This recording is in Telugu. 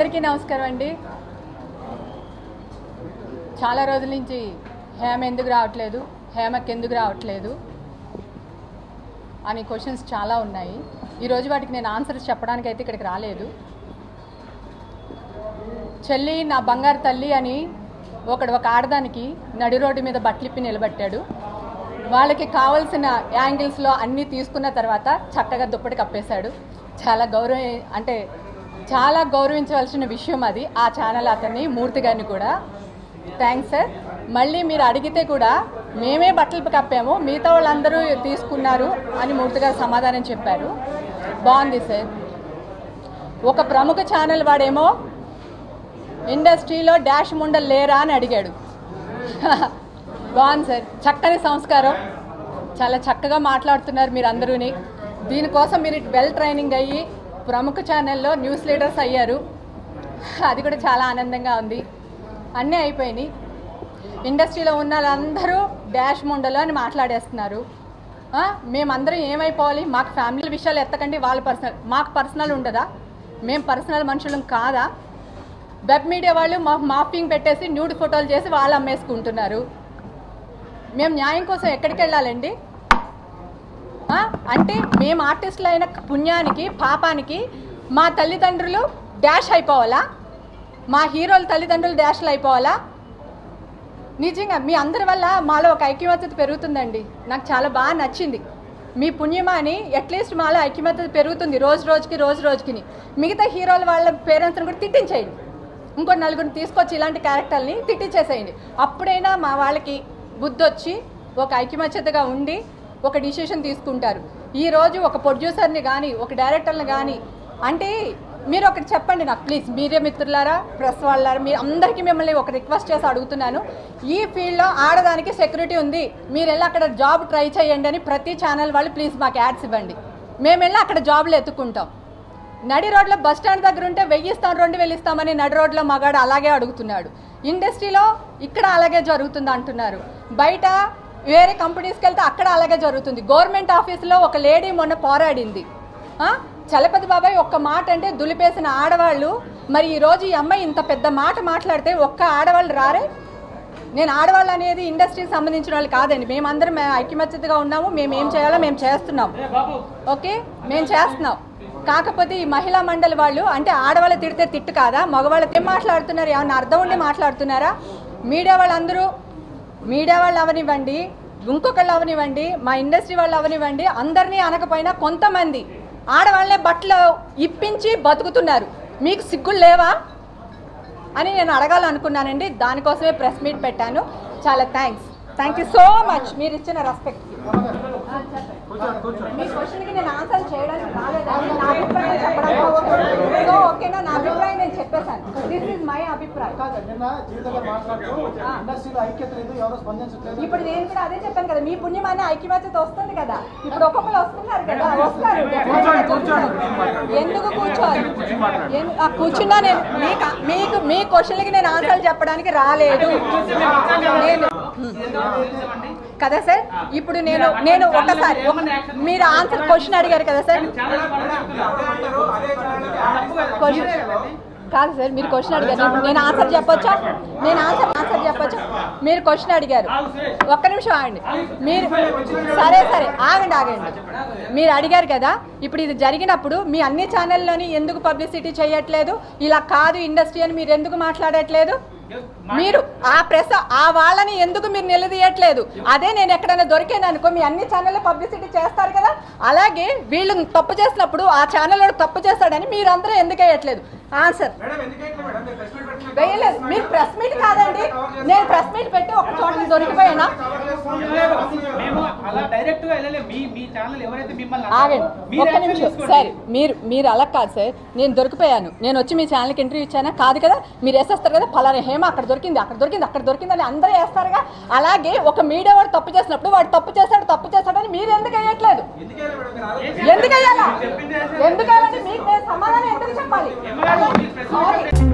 అందరికీ నమస్కారం అండి చాలా రోజుల నుంచి హేమ ఎందుకు రావట్లేదు హేమకి ఎందుకు రావట్లేదు అని క్వశ్చన్స్ చాలా ఉన్నాయి ఈరోజు వాటికి నేను ఆన్సర్స్ చెప్పడానికి అయితే ఇక్కడికి రాలేదు చెల్లి నా బంగారు తల్లి అని ఒకడు ఒక ఆడదానికి నడి రోడ్డు మీద బట్టలిప్పి నిలబెట్టాడు వాళ్ళకి కావాల్సిన యాంగిల్స్లో అన్నీ తీసుకున్న తర్వాత చక్కగా దుప్పటి కప్పేశాడు చాలా గౌరవ అంటే చాలా గౌరవించవలసిన విషయం అది ఆ ఛానల్ అతన్ని మూర్తి గారిని కూడా థ్యాంక్స్ సార్ మళ్ళీ మీరు అడిగితే కూడా మేమే బట్టలు కప్పాము మిగతా వాళ్ళందరూ తీసుకున్నారు అని మూర్తి గారు సమాధానం చెప్పారు బాగుంది సార్ ఒక ప్రముఖ ఛానల్ వాడేమో ఇండస్ట్రీలో డాష్ ముండలు లేరా అని అడిగాడు బాగుంది సార్ చక్కని సంస్కారం చాలా చక్కగా మాట్లాడుతున్నారు మీరు అందరూని దీనికోసం మీరు వెల్ ట్రైనింగ్ అయ్యి ప్రముఖ ఛానల్లో న్యూస్ లీడర్స్ అయ్యారు అది కూడా చాలా ఆనందంగా ఉంది అన్నీ అయిపోయినాయి ఇండస్ట్రీలో ఉన్న వాళ్ళందరూ డాష్ ముండలు అని మాట్లాడేస్తున్నారు ఆ, మేమందరం ఏమైపోవాలి మాకు ఫ్యామిలీ విషయాలు ఎత్తకండి వాళ్ళ పర్సనల్ మాకు పర్సనల్ ఉండదా మేము పర్సనల్ మనుషులం కాదా వెబ్ మీడియా వాళ్ళు మా మాఫింగ్ పెట్టేసి న్యూడ్ ఫోటోలు చేసి వాళ్ళు అమ్మేసుకుంటున్నారు మేము న్యాయం కోసం ఎక్కడికి వెళ్ళాలండి ఆ? అంటే మేము ఆర్టిస్టులు అయిన పుణ్యానికి పాపానికి మా తల్లిదండ్రులు డాష్ అయిపోవాలా మా హీరోల తల్లిదండ్రులు డాష్లు అయిపోవాలా నిజంగా మీ అందరి వల్ల మాలో ఒక ఐక్యమత్యత పెరుగుతుందండి నాకు చాలా బాగా నచ్చింది మీ పుణ్యమా అని అట్లీస్ట్ మాలో ఐక్యమత్యత పెరుగుతుంది రోజు రోజుకి రోజు రోజుకి మిగతా హీరోల వాళ్ళ పేరెంట్స్ని కూడా తిట్టించేయండి ఇంకో నలుగురిని తీసుకొచ్చి ఇలాంటి క్యారెక్టర్ని తిట్టించేసేయండి అప్పుడైనా మా వాళ్ళకి బుద్ధి వచ్చి ఒక ఐక్యమత్యతగా ఉండి ఒక డిసిషన్ తీసుకుంటారు ఈరోజు ఒక ప్రొడ్యూసర్ని కానీ ఒక డైరెక్టర్ని కానీ అంటే మీరు ఒకటి చెప్పండి నాకు ప్లీజ్ మీరే మిత్రులారా ప్రెస్ వాళ్ళారా మీ అందరికీ మిమ్మల్ని ఒక రిక్వెస్ట్ చేసి అడుగుతున్నాను ఈ ఫీల్డ్లో ఆడదానికి సెక్యూరిటీ ఉంది మీరు వెళ్ళి అక్కడ జాబ్ ట్రై చేయండి అని ప్రతి ఛానల్ వాళ్ళు ప్లీజ్ మాకు యాడ్స్ ఇవ్వండి మేము వెళ్ళి అక్కడ జాబ్లు ఎత్తుకుంటాం నడి రోడ్లో బస్ స్టాండ్ దగ్గర ఉంటే వెయ్యి ఇస్తాం రెండు వేలు ఇస్తామని నడి రోడ్లో మగాడు అలాగే అడుగుతున్నాడు ఇండస్ట్రీలో ఇక్కడ అలాగే జరుగుతుంది అంటున్నారు బయట వేరే కంపెనీస్కి వెళ్తే అక్కడ అలాగే జరుగుతుంది గవర్నమెంట్ ఆఫీసులో ఒక లేడీ మొన్న పోరాడింది ఆ? చలపతి బాబాయ్ ఒక్క మాట అంటే దులిపేసిన ఆడవాళ్ళు మరి ఈరోజు ఈ అమ్మాయి ఇంత పెద్ద మాట మాట్లాడితే ఒక్క ఆడవాళ్ళు రారే నేను ఆడవాళ్ళు అనేది ఇండస్ట్రీకి సంబంధించిన వాళ్ళు కాదండి మేమందరం మేము ఐక్యమత్యతగా ఉన్నాము మేము ఏం చేయాలో మేము చేస్తున్నాం ఓకే మేము చేస్తున్నాం కాకపోతే ఈ మహిళా మండలి వాళ్ళు అంటే ఆడవాళ్ళు తిడితే తిట్టు కాదా మగవాళ్ళతో ఏం మాట్లాడుతున్నారు ఏమన్నా అర్థం ఉండి మాట్లాడుతున్నారా మీడియా వాళ్ళందరూ మీడియా వాళ్ళు అవనివ్వండి ఇంకొకళ్ళు అవనివ్వండి మా ఇండస్ట్రీ వాళ్ళు అవనివ్వండి అందరినీ అనకపోయినా కొంతమంది ఆడవాళ్ళనే బట్టలు ఇప్పించి బతుకుతున్నారు మీకు సిగ్గులు లేవా అని నేను అడగాలనుకున్నానండి దానికోసమే ప్రెస్ మీట్ పెట్టాను చాలా thanks thank you so much మీరు ఇచ్చిన రెస్పెక్ట్ మీ క్వశ్చన్కి నేను ఆన్సర్ చేయడానికి రాలేదండి నా అభిప్రాయం చెప్పడానికి ఓకే. సో ఓకేనా నా అభిప్రాయం నేను చెప్పేశాను దిస్ ఇస్ మై అభిప్రాయం కాదు నిన్న జీవిత గారు మాట్లాడుతూ ఆ. ఇండస్ట్రీలో ఐక్యత లేదు ఎవరు స్పందించట్లేదు ఇప్పుడు నేను కూడా అదే చెప్పాను కదా మీ పుణ్యమాన్ని ఐక్యమత్యత వస్తుంది కదా ఇప్పుడు ఒక్కొక్కరు వస్తున్నారు కదా వస్తారు ఎందుకు కూర్చోవాలి ఎన్- ఆ, కూర్చున్నా నేను మీకు మీకు మీ క్వశ్చన్లకి నేను ఆన్సర్లు చెప్పడానికి రాలేదు నేను కదా సార్ ఇప్పుడు నేను నేను ఒకసారి ఒక- మీరు ఆన్సర్ క్వశ్చన్ అడిగారు కదా సార్ క్వశ్చన్ కాదు సార్ మీరు క్వశ్చన్ అడిగారు నేను- నేను ఆన్సర్ చెప్పొచ్చా నేను ఆన్సర్ ఆన్సర్ చెప్పొచ్చా మీరు క్వశ్చన్ అడిగారు ఒక్క నిమిషం ఆగండి మీరు సరే సరే ఆగండి ఆగండి మీరు అడిగారు కదా ఇప్పుడు ఇది జరిగినప్పుడు మీ అన్ని ఛానల్లోని ఎందుకు పబ్లిసిటీ చేయట్లేదు ఇలా కాదు ఇండస్ట్రీ అని మీరు ఎందుకు మాట్లాడట్లేదు మీరు ఆ ప్రెస్ ఆ వాళ్ళని ఎందుకు మీరు నిలదీయట్లేదు అదే నేను ఎక్కడైనా దొరికాను అనుకో మీ అన్ని ఛానల్లో పబ్లిసిటీ చేస్తారు కదా అలాగే వీళ్ళు తప్పు చేసినప్పుడు ఆ ఛానల్ తప్పు చేస్తాడని మీరందరూ ఎందుకు వేయట్లేదు ఆన్సర్ వేయలేదు మీరు ప్రెస్ మీట్ కాదండి నేను ప్రెస్ మీట్ పెట్టి ఒక చోట దొరికిపోయానా మేము అలా డైరెక్ట్ గా వెళ్ళలే మీ మీ ఛానల్ ఎవరైతే మిమ్మల్ని ఆగండి అన్నారో, మీరు ఒక్క యాక్షన్ నిమిషం తీసుకోండి. సరే మీరు మీరు అలా కాదు సార్ నేను దొరికిపోయాను నేను వచ్చి మీ ఛానల్కి ఇంటర్వ్యూ ఇచ్చానా కాదు కదా మీరు వేసేస్తారు కదా ఫలానా హేమ అక్కడ దొరికింది అక్కడ దొరికింది అక్కడ దొరికింది అని అందరూ వేస్తారుగా అలాగే ఒక మీడియా వాడు తప్పు చేసినప్పుడు వాడు తప్పు చేశాడు తప్పు చేశాడని మీరు ఎందుకు వేయట్లేదు ఎందుకు వేయాలా ఎందుకు వేయాలంటే మీకు నేను సమాధానం ఎందుకు చెప్పాలి సారీ